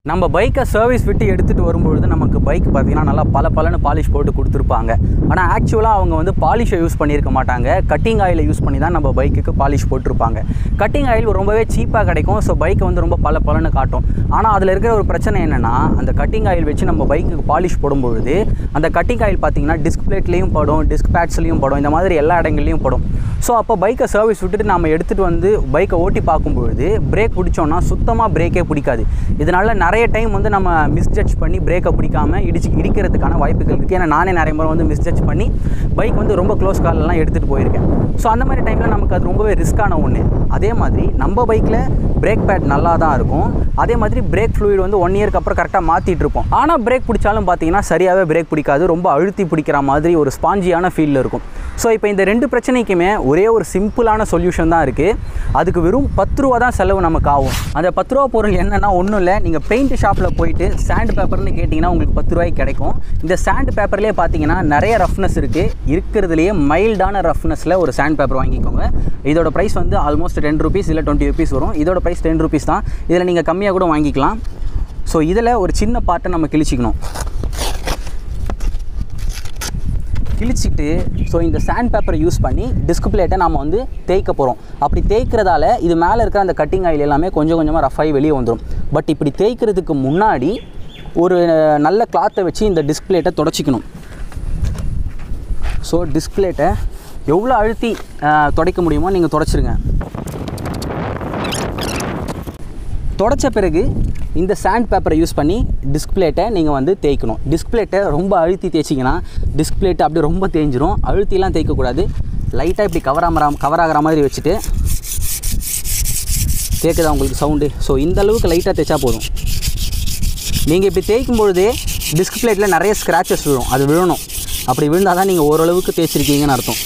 நம்ம பைக்கை சர்வீஸ் விட்டு எடுத்துகிட்டு வரும்பொழுது நமக்கு பைக் பார்த்தீங்கன்னா நல்லா பல பலன்னு பாலிஷ் போட்டு கொடுத்துருப்பாங்க ஆனால் ஆக்சுவலாக அவங்க வந்து பாலிஷை யூஸ் பண்ணியிருக்க மாட்டாங்க கட்டிங் ஆயிலை யூஸ் பண்ணி தான் நம்ம பைக்குக்கு பாலிஷ் போட்டிருப்பாங்க கட்டிங் ஆயில் ரொம்பவே சீப்பாக கிடைக்கும் ஸோ பைக்கை வந்து ரொம்ப பல பலன்னு காட்டும் ஆனால் அதில் இருக்கிற ஒரு பிரச்சனை என்னென்னா அந்த கட்டிங் ஆயில் வச்சு நம்ம பைக்குக்கு பாலிஷ் போடும்பொழுது அந்த கட்டிங் ஆயில் பார்த்தீங்கன்னா டிஸ்க் பிளேட்லேயும் படும் டிஸ்க் பேட்ஸ்லேயும் படும் இந்த மாதிரி எல்லா இடங்கள்லையும் படும் ஸோ அப்போ பைக்கை சர்வீஸ் விட்டுட்டு நம்ம எடுத்துகிட்டு வந்து பைக்கை ஓட்டி பார்க்கும்பொழுது பிரேக் பிடிச்சோன்னா சுத்தமாக பிரேக்கே பிடிக்காது இதனால் நிறைய டைம் வந்து நம்ம மிஸ்ஜட்ஜ் பண்ணி பிரேக்கை பிடிக்காம இடிச்சு இடிக்கிறதுக்கான வாய்ப்புகள் இருக்குது ஏன்னா நானே நிறைய முறை வந்து மிஸ்ஜட்ஜ் பண்ணி பைக் வந்து ரொம்ப க்ளோஸ் காலெலாம் எடுத்துகிட்டு போயிருக்கேன் ஸோ அந்த மாதிரி டைமில் நமக்கு அது ரொம்பவே ரிஸ்க்கான ஒன்று அதே மாதிரி நம்ம பைக்கில் பிரேக் பேட் நல்லா தான் இருக்கும் அதே மாதிரி பிரேக் ஃப்ளூயிட் வந்து ஒன் இயர்க்கு அப்புறம் கரெக்டாக மாற்றிட்டு இருப்போம் ஆனால் பிரேக் பிடிச்சாலும் பார்த்தீங்கன்னா சரியாகவே பிரேக் பிடிக்காது ரொம்ப அழுத்தி பிடிக்கிற மாதிரி ஒரு ஸ்பாஞ்சியான ஃபீலில் இருக்கும் ஸோ இப்போ இந்த ரெண்டு பிரச்சனைக்குமே ஒரே ஒரு சிம்பிளான சொல்யூஷன் தான் இருக்குது அதுக்கு வெறும் பத்து ரூபா தான் செலவு நமக்கு ஆகும் அந்த பத்து ரூபா பொருள் என்னென்னா ஒன்றும் இல்லை நீங்கள் பெயிண்ட் ஷாப்பில் போயிட்டு சாண்ட் பேப்பர்னு கேட்டிங்கன்னா உங்களுக்கு பத்து ரூபாய்க்கு கிடைக்கும் இந்த சாண்ட் பேப்பர்லேயே பார்த்தீங்கன்னா நிறைய ரஃப்னஸ் இருக்குது இருக்கிறதுலையே மைல்டான ரஃப்னஸில் ஒரு சாண்ட் பேப்பர் வாங்கிக்கோங்க இதோட ப்ரைஸ் வந்து ஆல்மோஸ்ட் டென் ருபீஸ் இல்லை டுவெண்ட்டி ருபீஸ் வரும் இதோட ப்ரைஸ் டென் ருபீஸ் தான் இதில் நீங்கள் கம்மியாக கூட வாங்கிக்கலாம் ஸோ இதில் ஒரு சின்ன பார்ட்டை நம்ம கிழிச்சிக்கணும் கிழிச்சிட்டு ஸோ இந்த சாண்ட் பேப்பரை யூஸ் பண்ணி டிஸ்க் பிளேட்டை நம்ம வந்து தேய்க்க போகிறோம் அப்படி தேய்க்கிறதால இது மேலே இருக்கிற அந்த கட்டிங் ஆயில் எல்லாமே கொஞ்சம் கொஞ்சமாக ரஃப் ஆகி வெளியே வந்துடும் பட் இப்படி தேய்க்கிறதுக்கு முன்னாடி ஒரு நல்ல கிளாத்தை வச்சு இந்த டிஸ்க் பிளேட்டை தொடச்சிக்கணும் ஸோ டிஸ்க் பிளேட்டை எவ்வளோ அழுத்தி அஹ், துடைக்க முடியுமோ நீங்கள் தொடச்சிருங்க தொடச்ச பிறகு இந்த சாண்ட் பேப்பரை யூஸ் பண்ணி டிஸ்க் பிளேட்டை நீங்கள் வந்து தேய்க்கணும் டிஸ்க் பிளேட்டை ரொம்ப அழுத்தி தேய்ச்சிங்கன்னா டிஸ்க் பிளேட்டை அப்படியே ரொம்ப தேஞ்சிரும் அழுத்திலாம் தேய்க்கக்கூடாது லைட்டாக இப்படி கவர் ஆகிற கவர் ஆகிற மாதிரி வச்சுட்டு கேட்குதா உங்களுக்கு சவுண்டு ஸோ இந்த அளவுக்கு லைட்டாக தேய்ச்சா போதும் நீங்கள் இப்படி தேய்க்கும் பொழுதே டிஸ்க் பிளேட்டில் நிறைய ஸ்க்ராச்சஸ் விழும் அது விழணும் அப்படி விழுந்தால் தான் நீங்கள் ஓரளவுக்கு தேய்ச்சிருக்கீங்கன்னு அர்த்தம்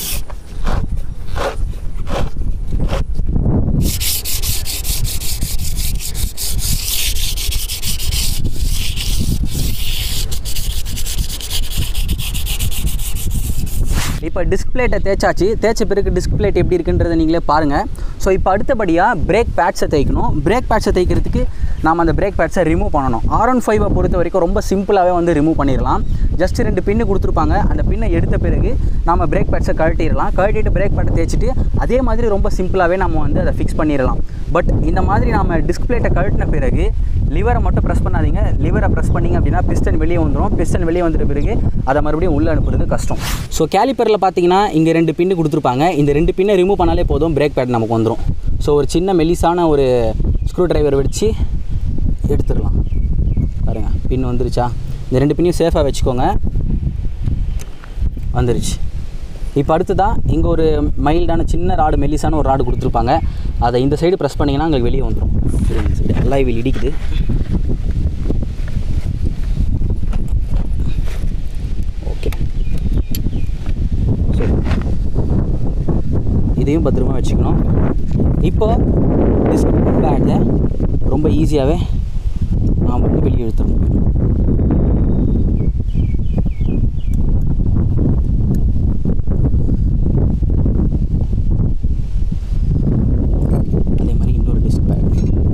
இப்போ டிஸ்க் பிளேட்டை தேய்ச்சாச்சு தேய்ச்ச பிறகு டிஸ்க் பிளேட் எப்படி இருக்குன்றதை நீங்களே பாருங்கள் ஸோ இப்போ அடுத்தபடியாக பிரேக் பேட்ஸை தேய்க்கணும் பிரேக் பேட்ஸை தேய்க்கிறதுக்கு நாம் அந்த பிரேக் பேட்ஸை ரிமூவ் பண்ணணும் ஆர் ஒன் ஃபைவை பொறுத்த வரைக்கும் ரொம்ப சிம்பிளாகவே வந்து ரிமூவ் பண்ணிடலாம் ஜஸ்ட் ரெண்டு பின்னு கொடுத்துருப்பாங்க அந்த பின்னை எடுத்த பிறகு நம்ம பிரேக் பேட்ஸை கழட்டிடலாம் கழட்டிட்டு பிரேக் பேட்டை தேய்ச்சிட்டு அதே மாதிரி ரொம்ப சிம்பிளாகவே நம்ம வந்து அதை ஃபிக்ஸ் பண்ணிடலாம் பட் இந்த மாதிரி நம்ம டிஸ்க் பிளேட்டை கழட்டின பிறகு லிவரை மட்டும் ப்ரெஸ் பண்ணாதீங்க லிவரை ப்ரெஸ் பண்ணீங்க அப்படின்னா பிஸ்டன் வெளியே வந்துடும் பிஸ்டன் வெளியே வந்துட்ட பிறகு அதை மறுபடியும் உள்ளே அனுப்புறது கஷ்டம் ஸோ கேலிப்பரில் பார்த்தீங்கன்னா இங்கே ரெண்டு பின்னு கொடுத்துருப்பாங்க இந்த ரெண்டு பின்னை ரிமூவ் பண்ணாலே போதும் பிரேக் பேட் நமக்கு வந்துடும் ஸோ ஒரு சின்ன மெலிசான ஒரு ஸ்க்ரூ டிரைவர் வச்சு எடுத்துடலாம் பாருங்க பின் வந்துருச்சா இந்த ரெண்டு பின்னையும் சேஃபாக வச்சுக்கோங்க வந்துருச்சு இப்போ அடுத்ததாக இங்கே ஒரு மைல்டான சின்ன ராடு மெல்லிசான ஒரு ராடு கொடுத்துருப்பாங்க அதை இந்த சைடு ப்ரெஸ் பண்ணிங்கன்னா அங்கே வெளியே வந்துடும் இந்த சைடு எல்லாம் இவில் இடிக்குது ஓகே சரி இதையும் பத்திரமா வச்சுக்கணும் இப்போ டிஸ்க் பேட்டை ரொம்ப ஈஸியாகவே நாம் வந்து வெளியே இழுத்துடணும் அதே மாதிரி இன்னொரு டிஸ்க் பேட்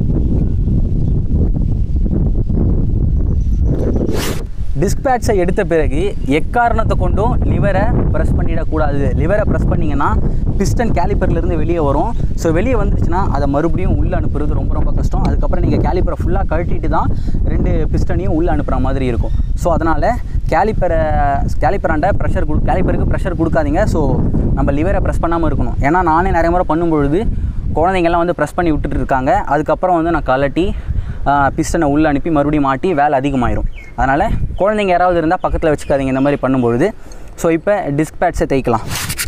டிஸ்க் பேட்ஸை எடுத்த பிறகு எக்காரணத்தை கொண்டும் லிவரை ப்ரெஸ் பண்ணிடக்கூடாது லிவரை ப்ரெஸ் பண்ணிங்கன்னா பிஸ்டன் கேலிப்பர்லேருந்து வெளியே வரும் ஸோ வெளியே வந்துருச்சுன்னா அதை மறுபடியும் உள்ளே அனுப்புறது ரொம்ப ரொம்ப கஷ்டம் அதுக்கப்புறம் நீங்கள் கேலிப்பரை ஃபுல்லாக கழட்டிட்டு தான் ரெண்டு பிஸ்டனையும் உள்ளே அனுப்புகிற மாதிரி இருக்கும் ஸோ அதனால் கேலிப்பரை கேலிப்பராண்ட ப்ரெஷர் கொடு கேலிப்பருக்கு ப்ரெஷர் கொடுக்காதீங்க ஸோ நம்ம லிவரை ப்ரெஸ் பண்ணாமல் இருக்கணும் ஏன்னா நானே நிறைய முறை பண்ணும்பொழுது குழந்தைங்கள்லாம் வந்து ப்ரெஸ் பண்ணி விட்டுட்டு இருக்காங்க அதுக்கப்புறம் வந்து நான் கலட்டி பிஸ்டனை உள்ளே அனுப்பி மறுபடியும் மாட்டி வேலை அதிகமாயிரும் அதனால் குழந்தைங்க யாராவது இருந்தால் பக்கத்தில் வச்சுக்காதீங்க இந்த மாதிரி பண்ணும்பொழுது ஸோ இப்போ டிஸ்க் பேட்ஸை தேய்க்கலாம்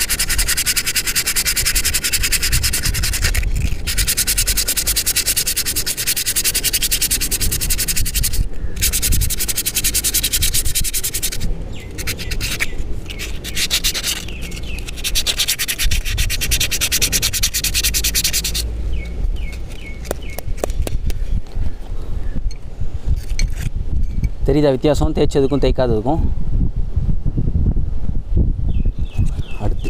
தெரியுதா வித்தியாசம் தேய்ச்சதுக்கும் தேய்க்காததுக்கும் அடுத்து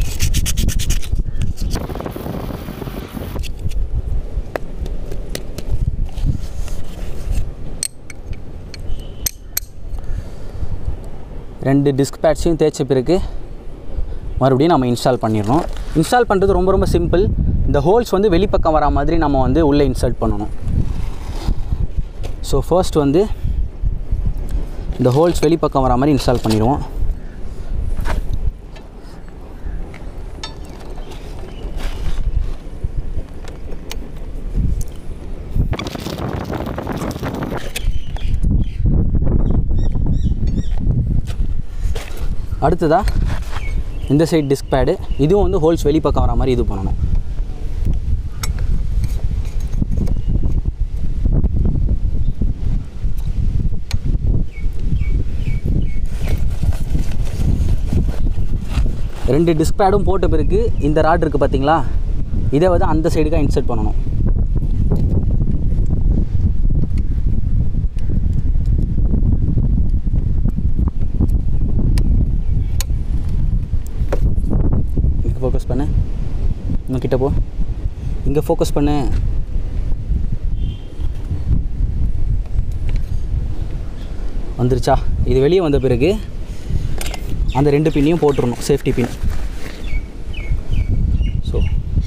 ரெண்டு டிஸ்க் பேட்ஸையும் தேய்ச்ச பிறகு மறுபடியும் நம்ம இன்ஸ்டால் பண்ணிடணும் இன்ஸ்டால் பண்ணுறது ரொம்ப ரொம்ப சிம்பிள் இந்த ஹோல்ஸ் வந்து வெளிப்பக்கம் வரா மாதிரி நம்ம வந்து உள்ளே இன்சர்ட் பண்ணணும் ஸோ ஃபர்ஸ்ட் வந்து இந்த ஹோல்ஸ் வெளிப்பக்கம் வரா மாதிரி இன்ஸ்டால் பண்ணிடுவோம் அடுத்ததாக இந்த சைடு டிஸ்க் பேடு இதுவும் வந்து ஹோல்ஸ் வெளிப்பக்கம் வர மாதிரி இது பண்ணணும் ரெண்டு டிஸ்க் பேடும் போட்ட பிறகு இந்த ராட் இருக்குது பார்த்தீங்களா இதை வந்து அந்த சைடுக்காக இன்சர்ட் பண்ணணும் இங்கே ஃபோக்கஸ் பண்ணு இன்னும் கிட்ட போ இங்கே ஃபோக்கஸ் பண்ணு வந்துருச்சா இது வெளியே வந்த பிறகு அந்த ரெண்டு பின்னையும் போட்டுருணும் சேஃப்டி பின் ஸோ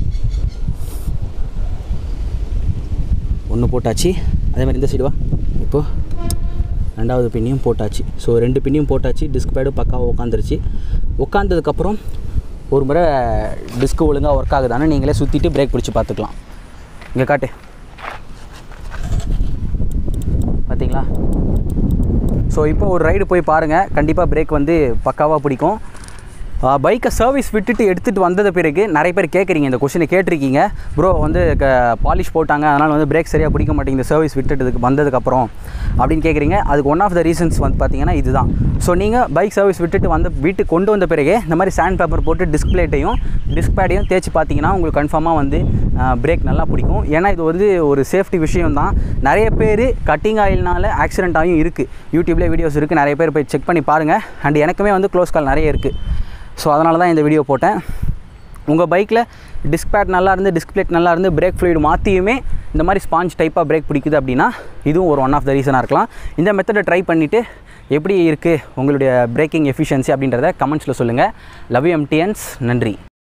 ஒன்று போட்டாச்சு அதே மாதிரி இந்த சைடு வா இப்போது ரெண்டாவது பின்னையும் போட்டாச்சு ஸோ ரெண்டு பின்னையும் போட்டாச்சு டிஸ்க் பேடு பக்காவாக உட்காந்துருச்சு உட்காந்ததுக்கப்புறம் ஒரு முறை டிஸ்க்கு ஒழுங்காக ஒர்க் ஆகுதான்னு நீங்களே சுற்றிட்டு பிரேக் பிடிச்சி பார்த்துக்கலாம் இங்கே காட்டு பார்த்தீங்களா ஸோ இப்போ ஒரு ரைடு போய் பாருங்கள் கண்டிப்பாக பிரேக் வந்து பக்காவாக பிடிக்கும் பைக்கை சர்வீஸ் விட்டுட்டு எடுத்துகிட்டு வந்தது பிறகு நிறைய பேர் கேட்குறீங்க இந்த கொஷினை கேட்டிருக்கீங்க ப்ரோ வந்து க பாலிஷ் போட்டாங்க அதனால் வந்து பிரேக் சரியாக பிடிக்க மாட்டேங்குது சர்வீஸ் விட்டுட்டதுக்கு வந்ததுக்கப்புறம் அப்படின்னு கேட்குறீங்க அதுக்கு ஒன் ஆஃப் த ரீசன்ஸ் வந்து பார்த்தீங்கன்னா இதுதான் ஸோ நீங்கள் பைக் சர்வீஸ் விட்டுட்டு வந்து வீட்டுக்கு கொண்டு வந்த பிறகு இந்த மாதிரி சாண்ட் பேப்பர் போட்டு டிஸ்பிளேட்டையும் டிஸ்க் பேடையும் தேய்ச்சி பார்த்தீங்கன்னா உங்களுக்கு கன்ஃபார்மாக வந்து பிரேக் நல்லா பிடிக்கும் ஏன்னா இது வந்து ஒரு சேஃப்டி விஷயம் தான் நிறைய பேர் கட்டிங் ஆயில்னால ஆக்சிடென்ட் ஆகியும் இருக்குது யூடியூப்லேயே வீடியோஸ் இருக்குது நிறைய பேர் போய் செக் பண்ணி பாருங்கள் அண்ட் எனக்குமே வந்து க்ளோஸ் கால் நிறைய இருக்குது ஸோ அதனால தான் இந்த வீடியோ போட்டேன் உங்கள் பைக்கில் டிஸ்க் பேட் நல்லா இருந்து டிஸ்க் பிளேட் நல்லா இருந்து பிரேக் ஃப்ளூயிட் மாற்றியுமே இந்த மாதிரி ஸ்பாஞ்ச் டைப்பாக பிரேக் பிடிக்குது அப்படின்னா இதுவும் ஒரு ஒன் ஆஃப் த ரீசனாக இருக்கலாம் இந்த மெத்தடை ட்ரை பண்ணிவிட்டு எப்படி இருக்குது உங்களுடைய பிரேக்கிங் எஃபிஷியன்சி அப்படின்றத கமெண்ட்ஸில் சொல்லுங்கள் லவ் எம்டிஎன்ஸ் நன்றி